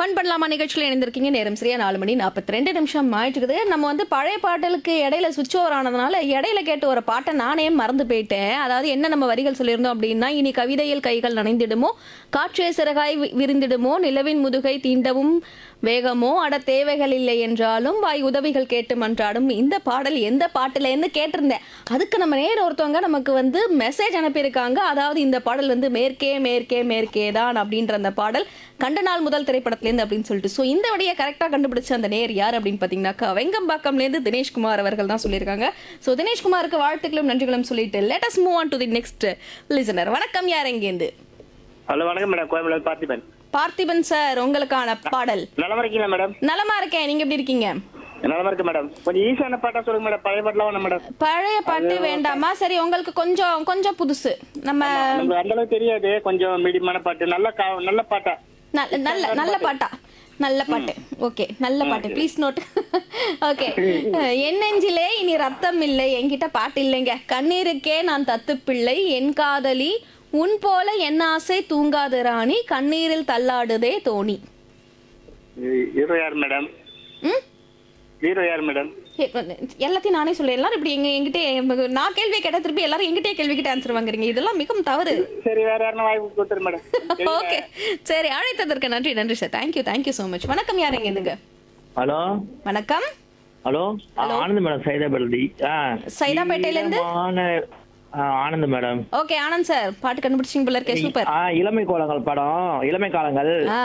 Fun பண்ணலாமா நிகழ்ச்சியில் இணைந்திருக்கீங்க நேரம் சரியா நாலு மணி நாற்பத்தி ரெண்டு நிமிஷம் ஆயிட்டுருக்குது நம்ம வந்து பழைய பாட்டலுக்கு இடையில சுவிட்ச் ஓவர் ஆனதுனால இடையில கேட்ட ஒரு பாட்டை நானே மறந்து போயிட்டேன் அதாவது என்ன நம்ம வரிகள் சொல்லியிருந்தோம் அப்படின்னா இனி கவிதையில் கைகள் நனைந்திடுமோ காற்றே சிறகாய் வி- விரிந்திடுமோ நிலவின் முதுகை தீண்டவும் வேகமோ அட தேவைகள் இல்லை என்றாலும் வாய் உதவிகள் கேட்டு மன்றாடும் இந்த பாடல் எந்த பாட்டுல இருந்து கேட்டிருந்தேன் அதுக்கு நம்ம நேர ஒருத்தவங்க நமக்கு வந்து மெசேஜ் அனுப்பியிருக்காங்க அதாவது இந்த பாடல் வந்து மேற்கே மேற்கே மேற்கே தான் அப்படின்ற அந்த பாடல் கண்ட நாள் முதல் திரைப்படத்துலேருந்து அப்படின்னு சொல்லிட்டு ஸோ இந்த வழியை கரெக்டாக கண்டுபிடிச்ச அந்த நேர் யார் அப்படின்னு பார்த்தீங்கன்னாக்கா வெங்கம்பாக்கம்லேருந்து தினேஷ்குமார் அவர்கள் தான் சொல்லியிருக்காங்க ஸோ தினேஷ்குமாருக்கு வாழ்த்துக்களும் நன்றிகளும் சொல்லிட்டு let us move on to the next listener வணக்கம் யார் எங்கேருந்து ஹலோ வணக்கம் மேடம் கோயம்புல பார்த்திபன் பார்த்திபன் சார் உங்களுக்கான பாடல் நலமா இருக்கீங்களா மேடம் நலமா இருக்கேன் நீங்க எப்படி இருக்கீங்க நலமா இருக்கு மேடம் கொஞ்சம் ஈஸியான பாட்டா சொல்லுங்க மேடம் பழைய பாட்டுலாம் வேணும் மேடம் பழைய பாட்டு வேண்டாமா சரி உங்களுக்கு கொஞ்சம் கொஞ்சம் புதுசு நம்ம நமக்கு அந்த அளவுக்கு தெரியாது கொஞ்சம் மீடியமான பாட்டு நல்ல கா- நல்ல பாட்டா நல்ல நல்ல நல்ல பாட்டா நல்ல பாட்டு ஓகே நல்ல பாட்டு ப்ளீஸ் நோட் ஓகே என் நெஞ்சிலே இனி ரத்தம் இல்லை என்கிட்ட பாட்டு இல்லைங்க கண்ணீருக்கே நான் தத்து பிள்ளை என் காதலி உன் போல என் ஆசை தூங்காது ராணி கண்ணீரில் தள்ளாடுதே தோணி ஹீரோ யார் மேடம் ம் ஹீரோ யார் மேடம் ஏ, எல்லாத்தையும் நானே சொல்லிடலாம் இப்படி எங்க என்கிட்ட நான் கேள்வி கேட்ட திருப்பி எல்லாரும் எங்கிட்டே கேள்வி கிட்ட ஆன்சர் வாங்குறீங்க இதெல்லாம் மிகவும் தவறு சரி வேற யாருன்னா வாய்ப்பு கொடுத்துரு மேடம் ஓகே சரி அழைத்ததற்கு நன்றி நன்றி sir thank you thank you so much வணக்கம் யார் எங்க இதுங்க ஹலோ வணக்கம் ஹலோ ஆனந்த் மேடம் சைதாபேட்டை ஆ சைதாப்பேட்டையில இருந்து? ஈரமான, ஆ, Anand madam okay Anand sir பாட்டு கண்டுபிடிச்சிங்க போல இருக்கே சூப்பர் ஆ இளமை கோலங்கள் படம் இளமை காலங்கள் ஆ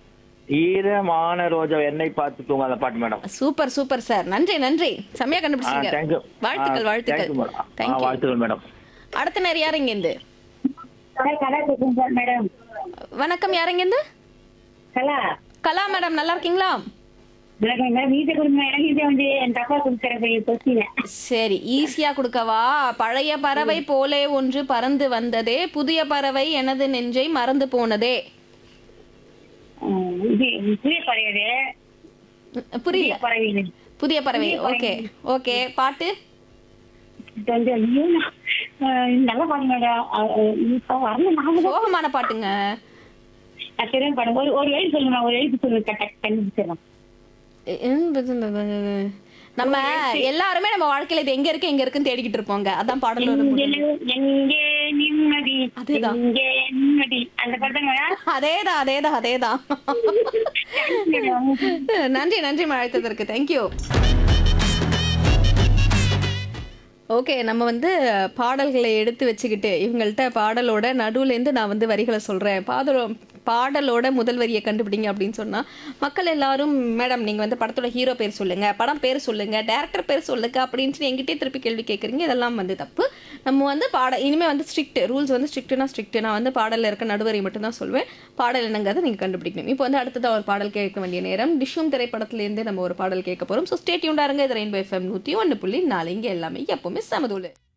ஈரமான ரோஜா எண்ணெய் பார்த்து தூங்காத பாட்டு மேடம் சூப்பர் சூப்பர் சார் நன்றி நன்றி செம்மையா ஆ கண்டுபிடிச்சிங்க தேங்க்யூ வாழ்த்துக்கள் வாழ்த்துக்கள் ஆ தேங்க்யூ வாழ்த்துக்கள் மேடம் அடுத்த நேரம் யார் இங்க இருந்து கலா கலா பேசுறேன் சார் மேடம் வணக்கம் யார் இங்க இருந்து கலா கலா மேடம் நல்லா இருக்கீங்களா வணக்கம் மேடம் வீட்டை கொடுங்க எனக்கு இதை வந்து என் தப்பா கொடுக்குற கொஸ்டின் சரி ஈஸியா கொடுக்கவா பழைய பறவை போலே ஒன்று பறந்து வந்ததே புதிய பறவை எனது நெஞ்சை மறந்து போனதே இது புதிய பறவை உம், புரியல பறவை புதிய பறவை ஓகே ஓகே பாட்டு இது வந்து ஐயோ, அஹ், நல்ல பாட்டு மேடம் அஹ், அஹ், இப்ப வரல ஞாபகம் சோகமான பாட்டுங்க நான் தெரியும் படம் ஒரு ஒரு எழுத்து சொல்லுங்க ஒரு எழுத்து சொல்லுங்க கரெக்ட் கண்டுபிடிச்சிடலாம் நம்ம எல்லாருமே நம்ம வாழ்க்கையில இது எங்க இருக்கு எங்க இருக்குன்னு தேடிக்கிட்டு இருப்போங்க அதான் பாடல் வரும் எங்கே எங்கே நிம்மதி அதேதான். எங்கே நிம்மதி அந்த படம் மேடம் அதேதான் அதேதான் அதேதான் நன்றி நன்றி அழைத்ததற்கு தேங்க்யூ ஓகே நம்ம வந்து பாடல்களை எடுத்து வச்சுக்கிட்டு இவங்கள்ட்ட பாடலோட நடுவுலேருந்து நான் வந்து வரிகளை சொல்கிறேன் பாடலோ பாடலோட முதல் வரியை கண்டுபிடிங்க அப்படின்னு சொன்னால் மக்கள் எல்லாரும் மேடம் நீங்கள் வந்து படத்தோட ஹீரோ பேர் சொல்லுங்கள் படம் பேர் சொல்லுங்கள் டேரக்டர் பேர் சொல்லுங்க அப்படின்னு சொல்லி என்கிட்டயே திருப்பி கேள்வி கேட்குறீங்க இதெல்லாம் வந்து தப்பு நம்ம வந்து பாட இனிமேல் வந்து ஸ்ட்ரிக்ட் ரூல்ஸ் வந்து ஸ்ட்ரிக்ட்னா ஸ்ட்ரிக்ட் நான் வந்து பாடலில் இருக்க நடுவரை மட்டும்தான் சொல்வேன் பாடல் என்னங்கிறத நீங்கள் கண்டுபிடிக்கணும் இப்போ வந்து அடுத்ததாக ஒரு பாடல் கேட்க வேண்டிய நேரம் டிஷ்யூம் திரைப்படத்துலேருந்தே நம்ம ஒரு பாடல் கேட்க போகிறோம் ஸோ ஸ்டேட்யூண்டாக இருங்க இது ரெயின்போ எஃப்எம் நூற்றி ஒன்று புள்ளி நாலு இங்கே எல்லாமே எப்போவுமே சமதூள்